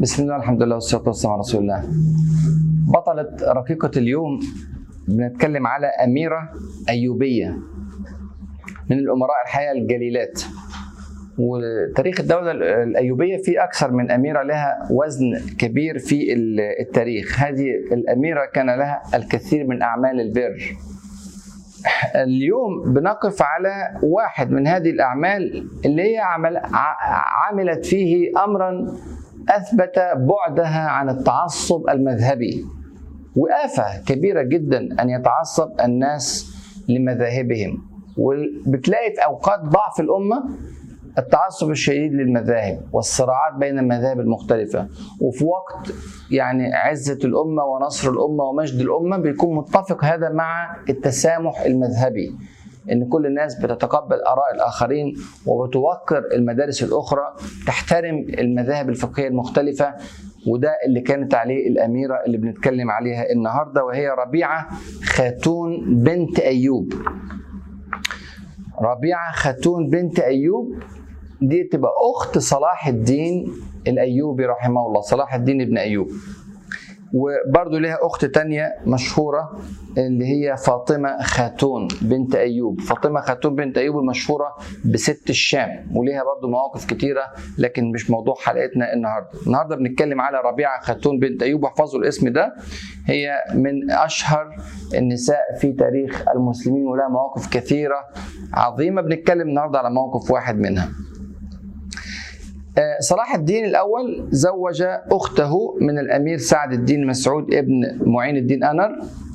بسم الله الحمد لله والصلاة والسلام على رسول الله بطلة رقيقة اليوم بنتكلم على أميرة أيوبية من الأمراء الحقيقة الجليلات وتاريخ الدولة الأيوبية في أكثر من أميرة لها وزن كبير في التاريخ هذه الأميرة كان لها الكثير من أعمال البر اليوم بنقف على واحد من هذه الأعمال اللي هي عمل عملت فيه أمرا أثبت بعدها عن التعصب المذهبي وآفة كبيرة جدا أن يتعصب الناس لمذاهبهم وبتلاقي في أوقات ضعف الأمة التعصب الشديد للمذاهب والصراعات بين المذاهب المختلفة وفي وقت يعني عزة الأمة ونصر الأمة ومجد الأمة بيكون متفق هذا مع التسامح المذهبي ان كل الناس بتتقبل اراء الاخرين وبتوقر المدارس الاخرى تحترم المذاهب الفقهيه المختلفه وده اللي كانت عليه الاميره اللي بنتكلم عليها النهارده وهي ربيعه خاتون بنت ايوب ربيعه خاتون بنت ايوب دي تبقى اخت صلاح الدين الايوبي رحمه الله صلاح الدين ابن ايوب وبرضه لها اخت تانية مشهوره اللي هي فاطمه خاتون بنت ايوب فاطمه خاتون بنت ايوب المشهوره بست الشام وليها برضه مواقف كتيره لكن مش موضوع حلقتنا النهارده النهارده بنتكلم على ربيعه خاتون بنت ايوب واحفظوا الاسم ده هي من اشهر النساء في تاريخ المسلمين ولها مواقف كثيره عظيمه بنتكلم النهارده على موقف واحد منها صلاح الدين الأول زوج أخته من الأمير سعد الدين مسعود ابن معين الدين أنر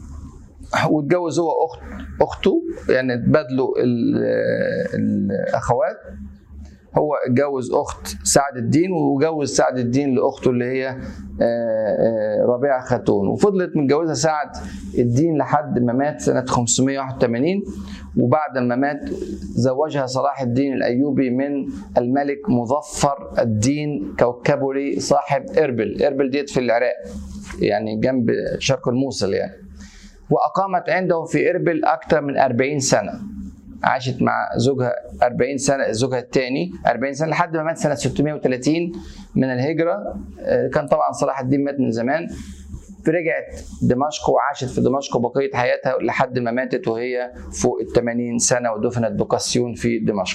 واتجوز هو أخت أخته يعني تبادلوا الأخوات هو اتجوز أخت سعد الدين وجوز سعد الدين لأخته اللي هي ربيعة خاتون وفضلت متجوزة سعد الدين لحد ما مات سنة 581 وبعد ما مات زوجها صلاح الدين الأيوبي من الملك مظفر الدين كوكبري صاحب إربل إربل ديت في العراق يعني جنب شرق الموصل يعني وأقامت عنده في إربل أكثر من 40 سنة عاشت مع زوجها 40 سنه زوجها الثاني 40 سنه لحد ما مات سنه 630 من الهجره كان طبعا صلاح الدين مات من زمان فرجعت دمشق وعاشت في دمشق بقيه حياتها لحد ما ماتت وهي فوق ال 80 سنه ودفنت بقسيون في دمشق.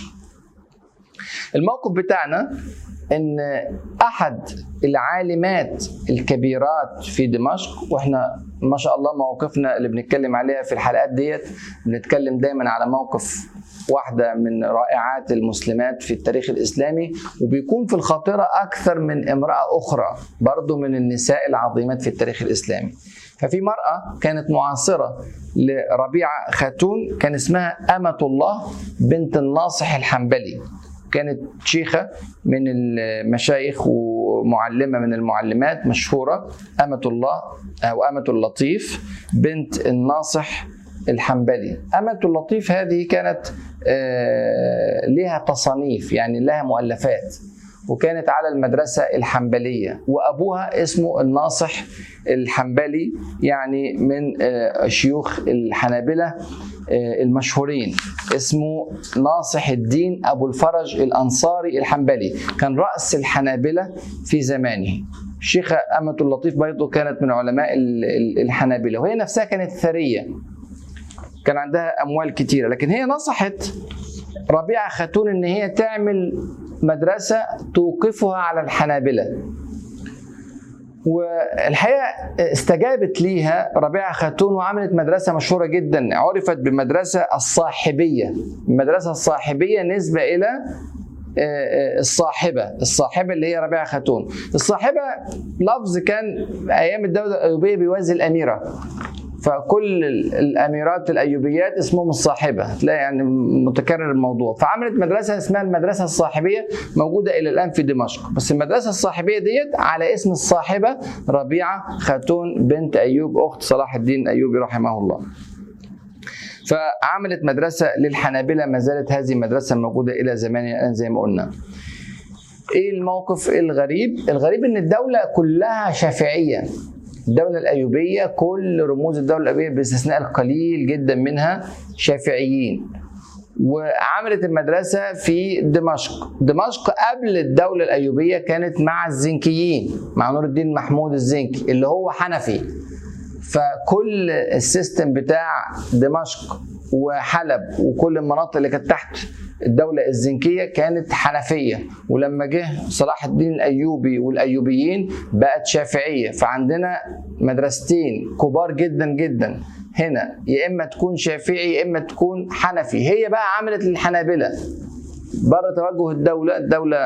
الموقف بتاعنا ان احد العالمات الكبيرات في دمشق واحنا ما شاء الله مواقفنا اللي بنتكلم عليها في الحلقات ديت بنتكلم دايما على موقف واحدة من رائعات المسلمات في التاريخ الإسلامي وبيكون في الخاطرة أكثر من امرأة أخرى برضو من النساء العظيمات في التاريخ الإسلامي ففي مرأة كانت معاصرة لربيعة خاتون كان اسمها أمة الله بنت الناصح الحنبلي كانت شيخة من المشايخ ومعلمة من المعلمات مشهورة أمة الله أو أمة اللطيف بنت الناصح الحنبلي أمة اللطيف هذه كانت لها تصانيف يعني لها مؤلفات وكانت على المدرسة الحنبلية وأبوها اسمه الناصح الحنبلي يعني من شيوخ الحنابلة المشهورين اسمه ناصح الدين أبو الفرج الأنصاري الحنبلي كان رأس الحنابلة في زمانه الشيخة أمة اللطيف برضه كانت من علماء الحنابلة وهي نفسها كانت ثرية كان عندها أموال كتيرة لكن هي نصحت ربيعة خاتون إن هي تعمل مدرسة توقفها على الحنابلة والحقيقه استجابت ليها ربيعه خاتون وعملت مدرسه مشهوره جدا عرفت بالمدرسه الصاحبيه المدرسه الصاحبيه نسبه الى الصاحبه الصاحبه اللي هي ربيعه خاتون الصاحبه لفظ كان ايام الدوله الايوبيه بيوازي الاميره فكل الاميرات الايوبيات اسمهم الصاحبه تلاقي يعني متكرر الموضوع فعملت مدرسه اسمها المدرسه الصاحبيه موجوده الى الان في دمشق بس المدرسه الصاحبيه ديت على اسم الصاحبه ربيعه خاتون بنت ايوب اخت صلاح الدين الايوبي رحمه الله فعملت مدرسه للحنابله ما زالت هذه المدرسه موجوده الى زماننا الان زي ما قلنا ايه الموقف الغريب الغريب ان الدوله كلها شافعيه الدولة الأيوبية كل رموز الدولة الأيوبية باستثناء القليل جدا منها شافعيين وعملت المدرسة في دمشق دمشق قبل الدولة الأيوبية كانت مع الزنكيين مع نور الدين محمود الزنكي اللي هو حنفي فكل السيستم بتاع دمشق وحلب وكل المناطق اللي كانت تحت الدولة الزنكية كانت حنفية ولما جه صلاح الدين الأيوبي والأيوبيين بقت شافعية فعندنا مدرستين كبار جدا جدا هنا يا إما تكون شافعي يا إما تكون حنفي هي بقى عملت الحنابلة بره توجه الدولة الدولة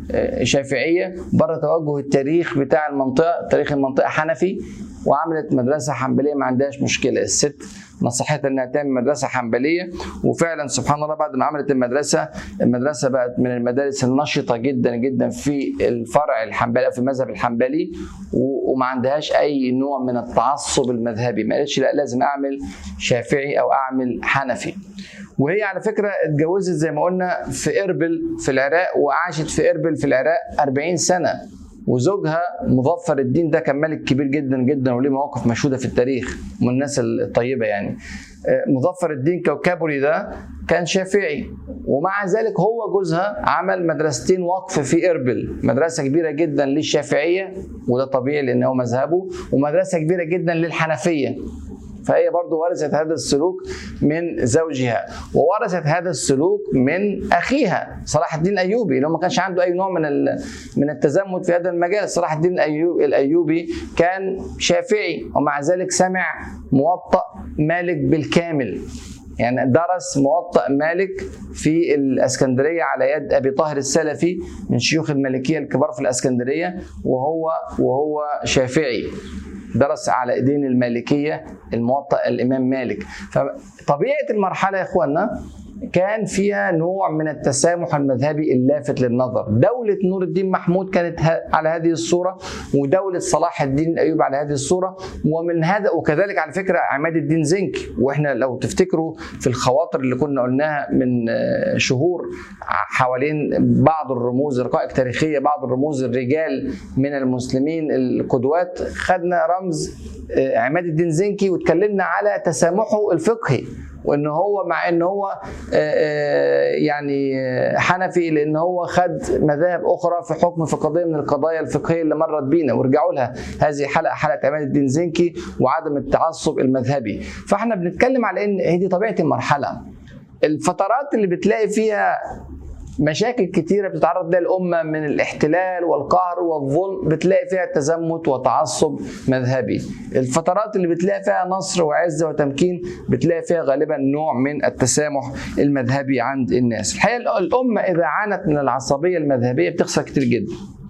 شافعية بره توجه التاريخ بتاع المنطقة تاريخ المنطقة حنفي وعملت مدرسة حنبلية ما عندهاش مشكلة الست نصحتها انها تعمل مدرسه حنبليه وفعلا سبحان الله بعد ما عملت المدرسه المدرسه بقت من المدارس النشطه جدا جدا في الفرع الحنبلي في المذهب الحنبلي وما عندهاش اي نوع من التعصب المذهبي ما قالتش لا لازم اعمل شافعي او اعمل حنفي وهي على فكره اتجوزت زي ما قلنا في اربل في العراق وعاشت في اربل في العراق 40 سنه وزوجها مظفر الدين ده كان ملك كبير جدا جدا وليه مواقف مشهوده في التاريخ من الناس الطيبه يعني مظفر الدين كوكابوري ده كان شافعي ومع ذلك هو جوزها عمل مدرستين وقف في اربل مدرسه كبيره جدا للشافعيه وده طبيعي لان هو مذهبه ومدرسه كبيره جدا للحنفيه فهي برضو ورثت هذا السلوك من زوجها وورثت هذا السلوك من اخيها صلاح الدين الايوبي اللي ما كانش عنده اي نوع من من التزمت في هذا المجال صلاح الدين الأيوبي, الايوبي كان شافعي ومع ذلك سمع موطأ مالك بالكامل يعني درس موطأ مالك في الاسكندريه على يد ابي طاهر السلفي من شيوخ المالكيه الكبار في الاسكندريه وهو وهو شافعي درس على ايدين المالكيه الموطأ الامام مالك فطبيعه المرحله يا اخوانا كان فيها نوع من التسامح المذهبي اللافت للنظر دولة نور الدين محمود كانت على هذه الصورة ودولة صلاح الدين الأيوبي على هذه الصورة ومن هذا وكذلك على فكرة عماد الدين زنكي وإحنا لو تفتكروا في الخواطر اللي كنا قلناها من شهور حوالين بعض الرموز رقائق تاريخية بعض الرموز الرجال من المسلمين القدوات خدنا رمز عماد الدين زنكي واتكلمنا على تسامحه الفقهي وان هو مع ان هو يعني حنفي لان هو خد مذاهب اخرى في حكم في قضيه من القضايا الفقهيه اللي مرت بينا وارجعوا لها هذه حلقه حلقه عماد الدين زنكي وعدم التعصب المذهبي فاحنا بنتكلم على ان هي دي طبيعه المرحله الفترات اللي بتلاقي فيها مشاكل كتيرة بتتعرض لها الأمة من الاحتلال والقهر والظلم بتلاقي فيها تزمت وتعصب مذهبي الفترات اللي بتلاقي فيها نصر وعزة وتمكين بتلاقي فيها غالبا نوع من التسامح المذهبي عند الناس الحقيقة الأمة إذا عانت من العصبية المذهبية بتخسر كتير جدا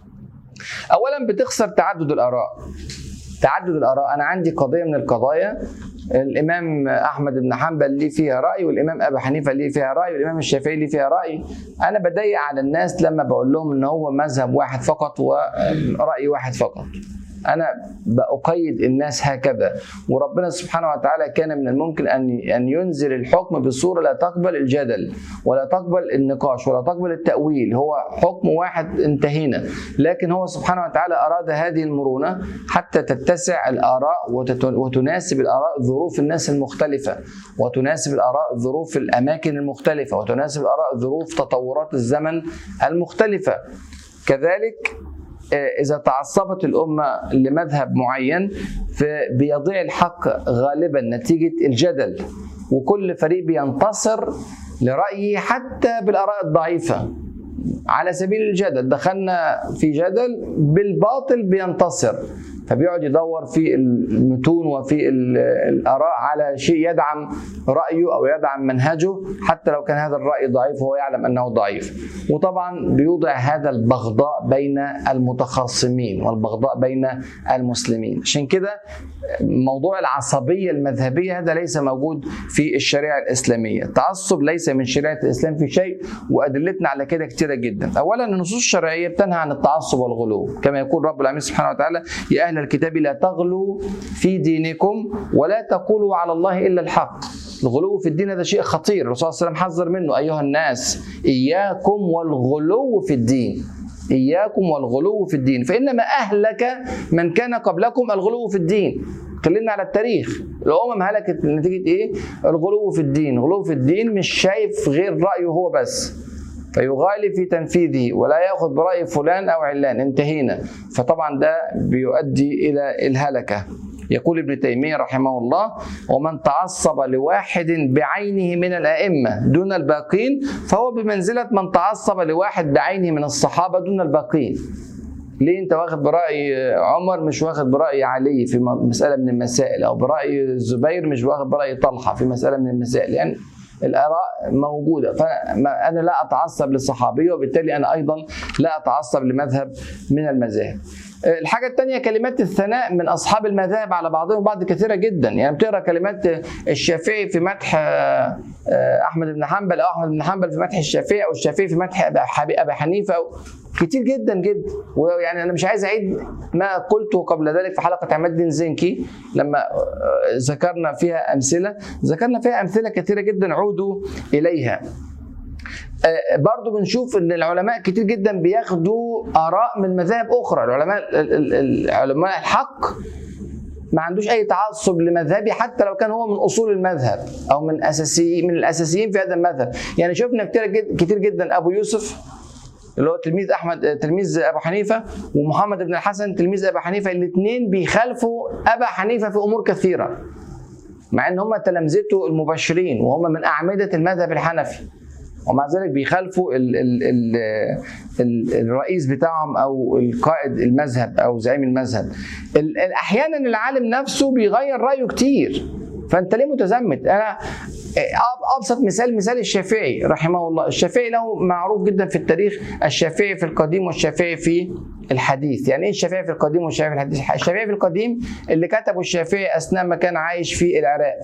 أولا بتخسر تعدد الآراء تعدد الآراء أنا عندي قضية من القضايا الامام احمد بن حنبل ليه فيها راي والامام ابي حنيفه ليه فيها راي والامام الشافعي ليه فيها راي انا بضيق على الناس لما بقول لهم ان هو مذهب واحد فقط وراي واحد فقط انا بأقيد الناس هكذا وربنا سبحانه وتعالى كان من الممكن ان ان ينزل الحكم بصوره لا تقبل الجدل ولا تقبل النقاش ولا تقبل التاويل هو حكم واحد انتهينا لكن هو سبحانه وتعالى اراد هذه المرونه حتى تتسع الاراء وتناسب الاراء ظروف الناس المختلفه وتناسب الاراء ظروف الاماكن المختلفه وتناسب الاراء ظروف تطورات الزمن المختلفه كذلك إذا تعصبت الأمة لمذهب معين فبيضيع الحق غالبا نتيجة الجدل وكل فريق بينتصر لرأيه حتى بالآراء الضعيفة على سبيل الجدل دخلنا في جدل بالباطل بينتصر فبيقعد يدور في المتون وفي الاراء على شيء يدعم رايه او يدعم منهجه حتى لو كان هذا الراي ضعيف وهو يعلم انه ضعيف وطبعا بيوضع هذا البغضاء بين المتخاصمين والبغضاء بين المسلمين عشان كده موضوع العصبيه المذهبيه هذا ليس موجود في الشريعه الاسلاميه التعصب ليس من شريعه الاسلام في شيء وادلتنا على كده كتيره جدا اولا النصوص الشرعيه بتنهى عن التعصب والغلو كما يقول رب العالمين سبحانه وتعالى يا اهل الكتاب لا تغلوا في دينكم ولا تقولوا على الله الا الحق الغلو في الدين هذا شيء خطير الرسول صلى الله عليه وسلم حذر منه ايها الناس اياكم والغلو في الدين اياكم والغلو في الدين فانما اهلك من كان قبلكم الغلو في الدين اتكلمنا على التاريخ الامم هلكت نتيجه ايه الغلو في الدين غلو في الدين مش شايف غير رايه هو بس فيغالي في تنفيذه ولا ياخذ براي فلان او علان انتهينا فطبعا ده بيؤدي الى الهلكه يقول ابن تيمية رحمه الله ومن تعصب لواحد بعينه من الأئمة دون الباقين فهو بمنزلة من تعصب لواحد بعينه من الصحابة دون الباقين ليه انت واخد براي عمر مش واخد براي علي في مساله من المسائل او براي الزبير مش واخد براي طلحه في مساله من المسائل يعني الاراء موجوده فانا لا اتعصب للصحابي وبالتالي انا ايضا لا اتعصب لمذهب من المذاهب الحاجة الثانية كلمات الثناء من أصحاب المذاهب على بعضهم بعض كثيرة جدا يعني بتقرأ كلمات الشافعي في مدح أحمد بن حنبل أو أحمد بن حنبل في مدح الشافعي أو الشافعي في مدح أبي حنيفة أو كتير جدا جدا ويعني أنا مش عايز أعيد ما قلته قبل ذلك في حلقة عماد الدين زنكي لما ذكرنا فيها أمثلة ذكرنا فيها أمثلة كثيرة جدا عودوا إليها برضو بنشوف ان العلماء كتير جدا بياخدوا اراء من مذاهب اخرى العلماء العلماء الحق ما عندوش اي تعصب لمذهبي حتى لو كان هو من اصول المذهب او من اساسي من الاساسيين في هذا المذهب يعني شفنا كتير جدا, كتير جدا ابو يوسف اللي هو تلميذ احمد تلميذ ابو حنيفه ومحمد بن الحسن تلميذ ابو حنيفه الاثنين بيخالفوا ابا حنيفه في امور كثيره مع ان هم تلامذته المبشرين وهم من اعمده المذهب الحنفي ومع ذلك بيخالفوا ال ال ال ال الرئيس بتاعهم او القائد المذهب او زعيم المذهب احيانا العالم نفسه بيغير رايه كتير فانت ليه متزمت انا ابسط مثال مثال الشافعي رحمه الله الشافعي له معروف جدا في التاريخ الشافعي في القديم والشافعي في الحديث يعني ايه الشافعي في القديم والشافعي في الحديث الشافعي في القديم اللي كتبه الشافعي اثناء ما كان عايش في العراق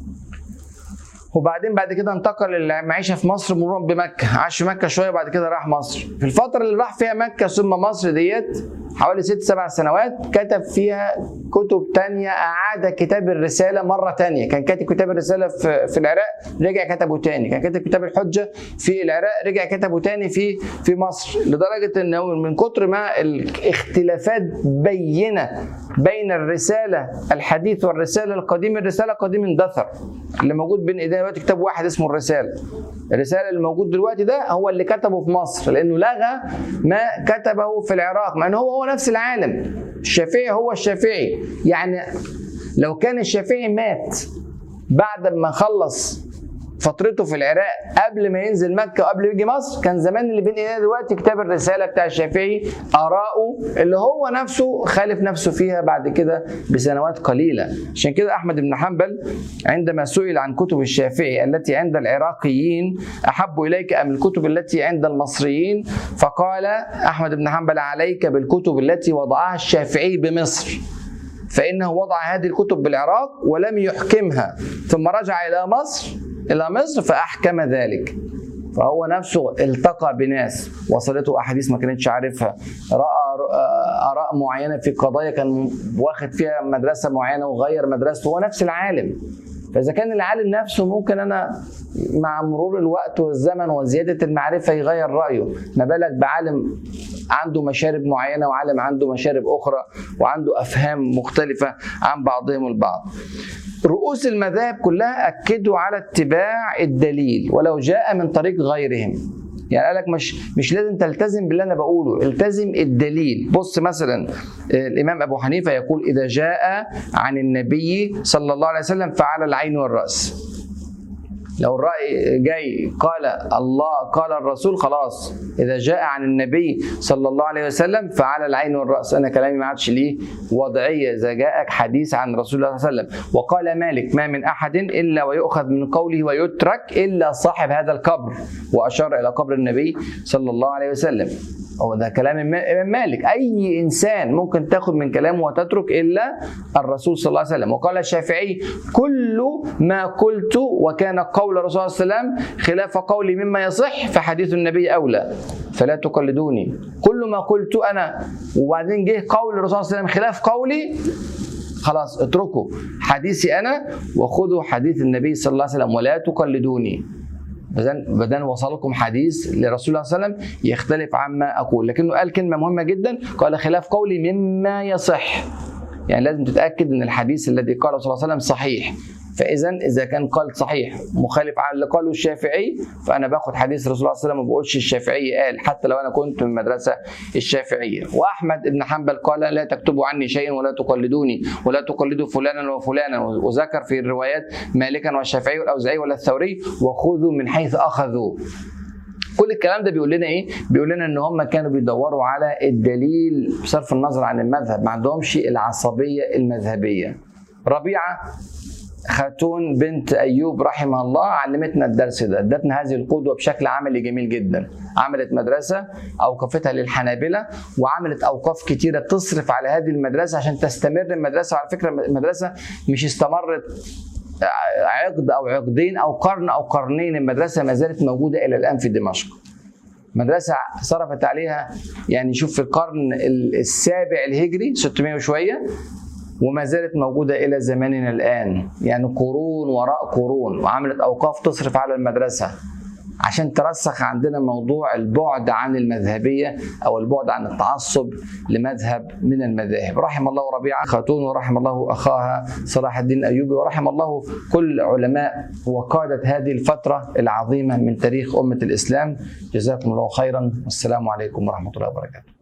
وبعدين بعد كده انتقل للمعيشه في مصر مرورا بمكه عاش في مكه شويه وبعد كده راح مصر في الفتره اللي راح فيها مكه ثم مصر ديت حوالي ست سبع سنوات كتب فيها كتب تانية أعاد كتاب الرسالة مرة تانية كان كاتب كتاب الرسالة في, في العراق رجع كتبه تاني كان كاتب كتاب الحجة في العراق رجع كتبه تاني في في مصر لدرجة أنه من كتر ما الاختلافات بينة بين الرسالة الحديث والرسالة القديمة الرسالة القديمة اندثر اللي موجود بين ايدينا دلوقتي كتاب واحد اسمه الرسالة الرسالة اللي موجود دلوقتي ده هو اللي كتبه في مصر لأنه لغى ما كتبه في العراق مع أنه هو هو نفس العالم الشافعي هو الشافعي يعني لو كان الشافعي مات بعد ما خلص فترته في العراق قبل ما ينزل مكه وقبل ما يجي مصر كان زمان اللي بين ايدينا دلوقتي كتاب الرساله بتاع الشافعي اراءه اللي هو نفسه خالف نفسه فيها بعد كده بسنوات قليله عشان كده احمد بن حنبل عندما سئل عن كتب الشافعي التي عند العراقيين احب اليك ام الكتب التي عند المصريين فقال احمد بن حنبل عليك بالكتب التي وضعها الشافعي بمصر فانه وضع هذه الكتب بالعراق ولم يحكمها ثم رجع الى مصر الى مصر فاحكم ذلك فهو نفسه التقى بناس وصلته احاديث ما كانتش عارفها راى اراء معينه في قضايا كان واخد فيها مدرسه معينه وغير مدرسته هو نفس العالم فاذا كان العالم نفسه ممكن انا مع مرور الوقت والزمن وزياده المعرفه يغير رايه ما بالك بعالم عنده مشارب معينه وعالم عنده مشارب اخرى وعنده افهام مختلفه عن بعضهم البعض رؤوس المذاهب كلها اكدوا على اتباع الدليل ولو جاء من طريق غيرهم يعني قال لك مش مش لازم تلتزم باللي انا بقوله التزم الدليل بص مثلا الامام ابو حنيفه يقول اذا جاء عن النبي صلى الله عليه وسلم فعلى العين والراس لو الرأي جاي قال الله قال الرسول خلاص إذا جاء عن النبي صلى الله عليه وسلم فعلى العين والرأس أنا كلامي ما عادش ليه وضعية إذا جاءك حديث عن رسول الله صلى الله عليه وسلم وقال مالك ما من أحد إلا ويؤخذ من قوله ويترك إلا صاحب هذا القبر وأشار إلى قبر النبي صلى الله عليه وسلم هو ده كلام الامام مالك اي انسان ممكن تاخد من كلامه وتترك الا الرسول صلى الله عليه وسلم وقال الشافعي كل ما قلت وكان قول الرسول صلى الله عليه وسلم خلاف قولي مما يصح فحديث النبي اولى فلا تقلدوني كل ما قلت انا وبعدين جه قول الرسول صلى الله عليه وسلم خلاف قولي خلاص اتركوا حديثي انا وخذوا حديث النبي صلى الله عليه وسلم ولا تقلدوني بدل وصلكم حديث لرسول الله صلى الله عليه وسلم يختلف عما اقول لكنه قال كلمه مهمه جدا قال خلاف قولي مما يصح يعني لازم تتاكد ان الحديث الذي قاله صلى الله عليه وسلم صحيح فاذا اذا كان قال صحيح مخالف على اللي قاله الشافعي فانا باخد حديث الرسول صلى الله عليه وسلم ما بقولش الشافعي قال حتى لو انا كنت من المدرسه الشافعيه واحمد بن حنبل قال لا تكتبوا عني شيئا ولا تقلدوني ولا تقلدوا فلانا وفلانا وذكر في الروايات مالكا والشافعي والاوزاعي ولا الثوري وخذوا من حيث اخذوا كل الكلام ده بيقول لنا ايه؟ بيقول لنا ان هم كانوا بيدوروا على الدليل بصرف النظر عن المذهب، ما عندهمش العصبيه المذهبيه. ربيعه خاتون بنت ايوب رحمها الله علمتنا الدرس ده، ادتنا هذه القدوه بشكل عملي جميل جدا. عملت مدرسه اوقفتها للحنابله وعملت اوقاف كتيره تصرف على هذه المدرسه عشان تستمر المدرسه وعلى فكره المدرسه مش استمرت عقد او عقدين او قرن او قرنين المدرسه ما زالت موجوده الى الان في دمشق. مدرسه صرفت عليها يعني شوف في القرن السابع الهجري 600 وشويه وما زالت موجوده الى زماننا الان يعني قرون وراء قرون وعملت اوقاف تصرف على المدرسه عشان ترسخ عندنا موضوع البعد عن المذهبية أو البعد عن التعصب لمذهب من المذاهب رحم الله ربيعة خاتون ورحم الله أخاها صلاح الدين أيوبي ورحم الله كل علماء وقادة هذه الفترة العظيمة من تاريخ أمة الإسلام جزاكم الله خيرا والسلام عليكم ورحمة الله وبركاته